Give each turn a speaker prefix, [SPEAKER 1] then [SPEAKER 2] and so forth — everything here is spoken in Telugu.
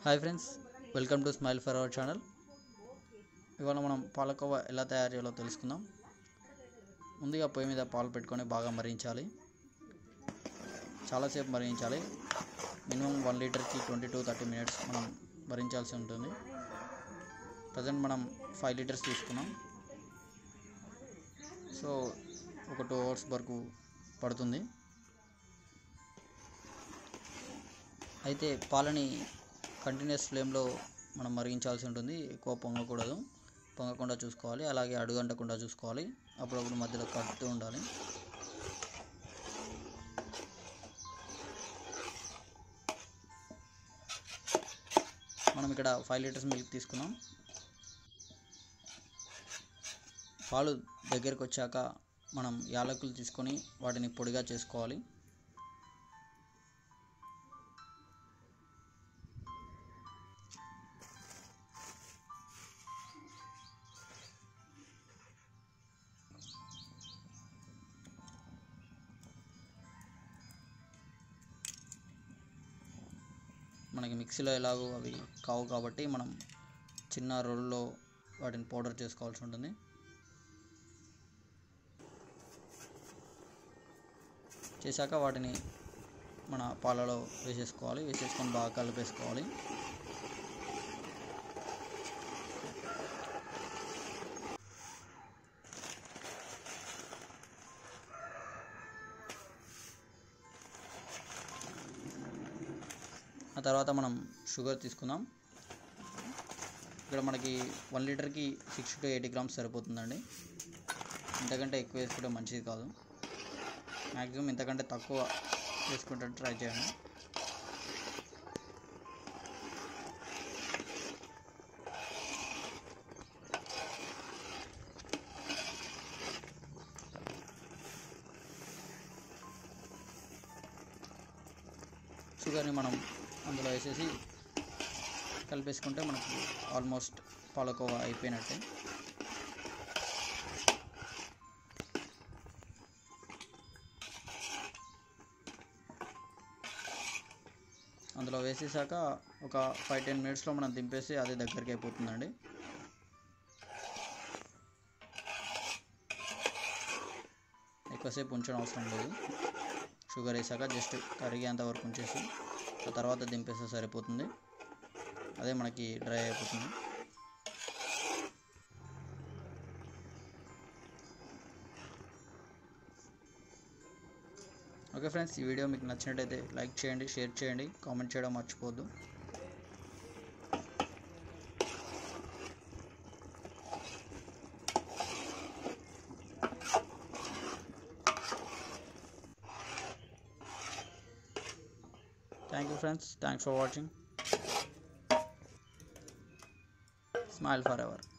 [SPEAKER 1] hi friends welcome to smile for our channel ఇవాళ మనం పాలకోవా ఎలా తయారు చేయాలో తెలుసుకుందాం ముందుగా పొయ్యి మీద పాలు పెట్టుకొని బాగా మరిగించాలి చాలాసేపు మరిగించాలి మినిమం వన్ లీటర్కి ట్వంటీ టు థర్టీ మినిట్స్ మనం మరించాల్సి ఉంటుంది ప్రజెంట్ మనం ఫైవ్ లీటర్స్ తీసుకున్నాం సో ఒక టూ అవర్స్ వరకు పడుతుంది అయితే పాలని కంటిన్యూస్ ఫ్లేమ్లో మనం మరిగించాల్సి ఉంటుంది ఎక్కువ పొంగకూడదు పొంగకుండా చూసుకోవాలి అలాగే అడుగంటకుండా చూసుకోవాలి అప్పుడప్పుడు మధ్యలో కడుతూ ఉండాలి మనం ఇక్కడ ఫైవ్ లీటర్స్ మిల్క్ తీసుకున్నాం పాలు దగ్గరికి వచ్చాక మనం యాలకులు తీసుకొని వాటిని పొడిగా చేసుకోవాలి మనకి మిక్సీలో ఎలాగో అవి కావు కాబట్టి మనం చిన్న రోల్లో వాటిని పౌడర్ చేసుకోవాల్సి ఉంటుంది చేశాక వాటిని మన పాలలో వేసేసుకోవాలి వేసేసుకొని బాగా కలిపేసుకోవాలి ఆ తర్వాత మనం షుగర్ తీసుకుందాం ఇక్కడ మనకి వన్ లీటర్కి సిక్స్ టు ఎయిటీ గ్రామ్స్ సరిపోతుందండి ఇంతకంటే ఎక్కువ వేసుకుంటే మంచిది కాదు మ్యాక్సిమం ఇంతకంటే తక్కువ వేసుకుంటే ట్రై చేయండి షుగర్ని మనం అందులో వేసేసి కలిపేసుకుంటే మనకి ఆల్మోస్ట్ పాలకోవా అయిపోయినట్టే అందులో వేసేసాక ఒక ఫైవ్ టెన్ మినిట్స్లో మనం దింపేసి అది దగ్గరికి అయిపోతుందండి ఎక్కువసేపు ఉంచడం అవసరం లేదు షుగర్ వేసాక జస్ట్ కరిగేంత వరకు ఉంచేసి ఆ తర్వాత దింపేస్తే సరిపోతుంది అదే మనకి డ్రై అయిపోతుంది ఓకే ఫ్రెండ్స్ ఈ వీడియో మీకు నచ్చినట్టయితే లైక్ చేయండి షేర్ చేయండి కామెంట్ చేయడం మర్చిపోవద్దు thank you friends thanks for watching smile for ever